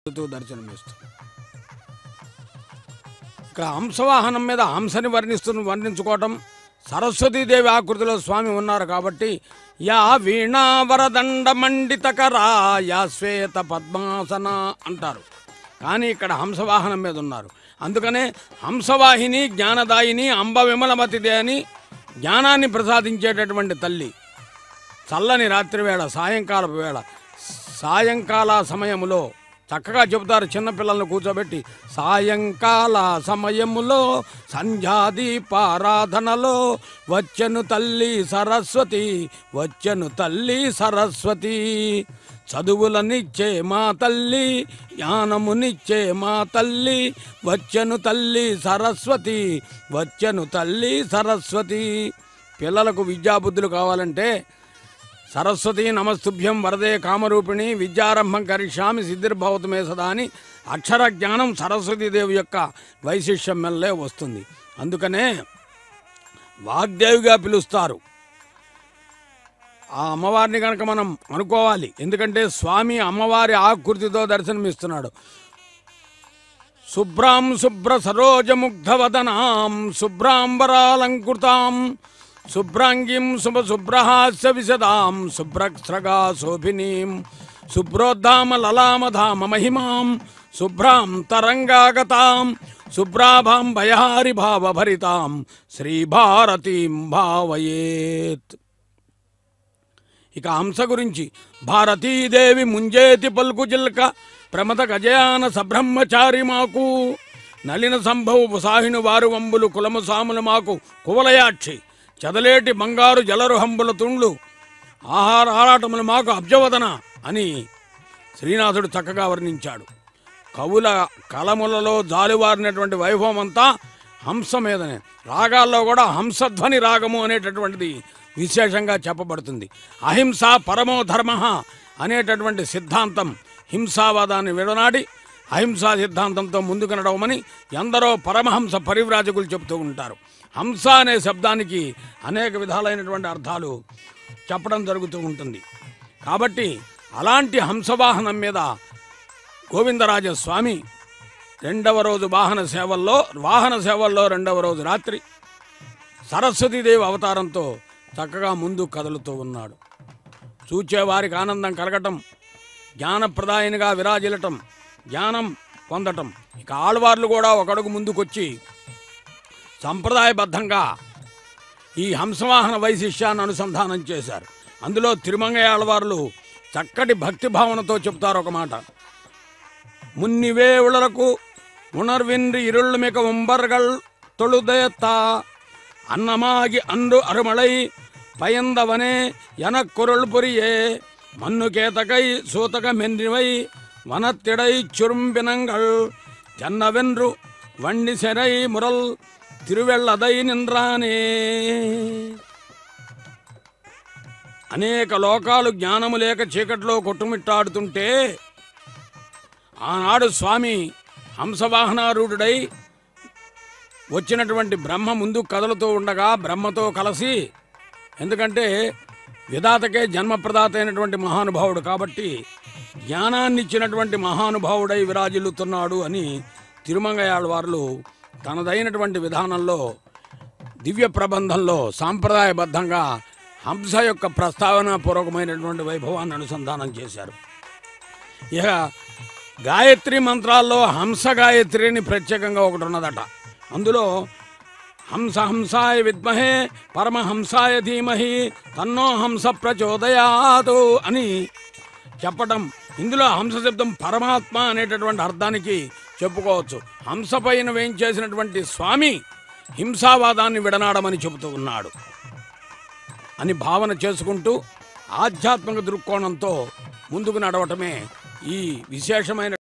దర్శనమిస్తుంది ఇక్కడ హంసవాహనం మీద హంసని వర్ణిస్తు వర్ణించుకోవటం సరస్వతీదేవి ఆకృతిలో స్వామి ఉన్నారు కాబట్టి యా వీణావరదండ మండితకరా యా శ్వేత పద్మాసన అంటారు కానీ ఇక్కడ హంసవాహనం మీద ఉన్నారు అందుకనే హంసవాహిని జ్ఞానదాయిని అంబ విమలమతిదే అని జ్ఞానాన్ని ప్రసాదించేటటువంటి తల్లి చల్లని రాత్రి వేళ సాయంకాలపు వేళ సాయంకాల సమయములో చక్కగా చెబుతారు చిన్నపిల్లలను కూర్చోబెట్టి సాయంకాల సమయములో సంధ్యాదీపారాధనలో వచ్చెను తల్లి సరస్వతి వచ్చెను తల్లి సరస్వతి చదువులనిచ్చే మా తల్లి జ్ఞానమునిచ్చే మా తల్లి వచ్చెను తల్లి సరస్వతి వచ్చెను తల్లి సరస్వతి పిల్లలకు విద్యాబుద్ధులు కావాలంటే సరస్వతి నమస్తుభ్యం వరదే కామరూపిణి విద్యారంభం కరిష్యామి సిద్ధిర్భవతు మే సదా అని అక్షర జ్ఞానం సరస్వతీదేవి యొక్క వైశిష్యం మెల్లే వస్తుంది అందుకనే వాగ్దేవిగా పిలుస్తారు ఆ అమ్మవారిని కనుక మనం అనుకోవాలి ఎందుకంటే స్వామి అమ్మవారి ఆకృతితో దర్శనమిస్తున్నాడు శుభ్రాం శుభ్ర సరోజముగ్ధవదనాం శుభ్రాంబరాలంకృతాం శుభ్రాంగిం శుభ శుభ్రహాస్య విశదాం శుభ్రస్రగా శోభినీం శుభ్రోద్ధామ లలామధామ మహిమాం శుభ్రాం తరంగాగతాం శుభ్రాభాం భయహారి భావభరితాం శ్రీభారతీం భావయేత్ ఇక హంస గురించి భారతీదేవి ముంజేతి పలుకు జిల్క ప్రమద గజయాన సబ్రహ్మచారి మాకు నలిన సంభవ సాహిను వారు వంబులు కులము సాములు మాకు కువలయాక్షి చదలేటి బంగారు జలరుహంబుల తుండ్లు ఆహార ఆరాటములు మాకు అబ్జవదన అని శ్రీనాథుడు చక్కగా వర్ణించాడు కవుల కలములలో జాలువారినటువంటి వైభవం అంతా హంస మీదనే రాగాల్లో కూడా హంసధ్వని రాగము అనేటటువంటిది విశేషంగా చెప్పబడుతుంది అహింస పరమో ధర్మ అనేటటువంటి సిద్ధాంతం హింసావాదాన్ని విడనాడి అహింసా సిద్ధాంతంతో ముందుకు నడవమని ఎందరో పరమహంస పరివ్రాజకులు చెబుతూ ఉంటారు హంస అనే శబ్దానికి అనేక విధాలైనటువంటి అర్థాలు చెప్పడం జరుగుతూ ఉంటుంది కాబట్టి అలాంటి హంసవాహనం మీద గోవిందరాజ స్వామి రెండవ రోజు వాహన సేవల్లో వాహన సేవల్లో రెండవ రోజు రాత్రి సరస్వతీదేవి అవతారంతో చక్కగా ముందు కదులుతూ ఉన్నాడు చూచేవారికి ఆనందం కలగటం జ్ఞానప్రదాయనిగా విరాజిల్లటం జ్ఞానం పొందటం ఇక ఆళ్వార్లు కూడా ఒకడుగు ముందుకొచ్చి సంప్రదాయబద్ధంగా ఈ హంసవాహన వైశిష్యాన్ని అనుసంధానం చేశారు అందులో తిరుమంగయ్య ఆళ్వార్లు చక్కటి భక్తి భావనతో చెప్తారు ఒక మాట முன்னிவேவுளருக்கு உணர்வின்றி இருள்மிக உம்பர்கள் தொழுதேத்தா அன்னமாகி அன்று அருமலை பயந்தவனே எனக்குருள் புரியே மண்ணுகேதகை சூதகமென்றிவை வனத்திடை சுரும்பினங்கள் ஜன்னவென்று வண்டி செரை முரல் తిరువెళ్ళదై నింద్రానే అనేక లోకాలు జ్ఞానము లేక చీకట్లో కొట్టుమిట్టాడుతుంటే ఆనాడు స్వామి హంసవాహనారూఢుడై వచ్చినటువంటి బ్రహ్మ ముందు కదులుతూ ఉండగా బ్రహ్మతో కలిసి ఎందుకంటే విధాతకే జన్మప్రదాత అయినటువంటి మహానుభావుడు కాబట్టి జ్ఞానాన్ని ఇచ్చినటువంటి మహానుభావుడై విరాజిల్లుతున్నాడు అని తిరుమంగయాళ్ళ వారు తనదైనటువంటి విధానంలో దివ్య ప్రబంధంలో సాంప్రదాయబద్ధంగా హంస యొక్క ప్రస్తావన పూర్వకమైనటువంటి వైభవాన్ని అనుసంధానం చేశారు ఇక గాయత్రి మంత్రాల్లో హంస గాయత్రి అని ప్రత్యేకంగా ఒకటి ఉన్నదట అందులో హంస హంసాయ విద్మహే పరమహంసాయ ధీమహి తన్నో హంస ప్రచోదయాదు అని చెప్పటం ఇందులో హంస శబ్దం పరమాత్మ అనేటటువంటి అర్థానికి చెప్పుకోవచ్చు హంస పైన వేయించేసినటువంటి స్వామి హింసావాదాన్ని విడనాడమని చెబుతూ ఉన్నాడు అని భావన చేసుకుంటూ ఆధ్యాత్మిక దృక్కోణంతో ముందుకు నడవటమే ఈ విశేషమైన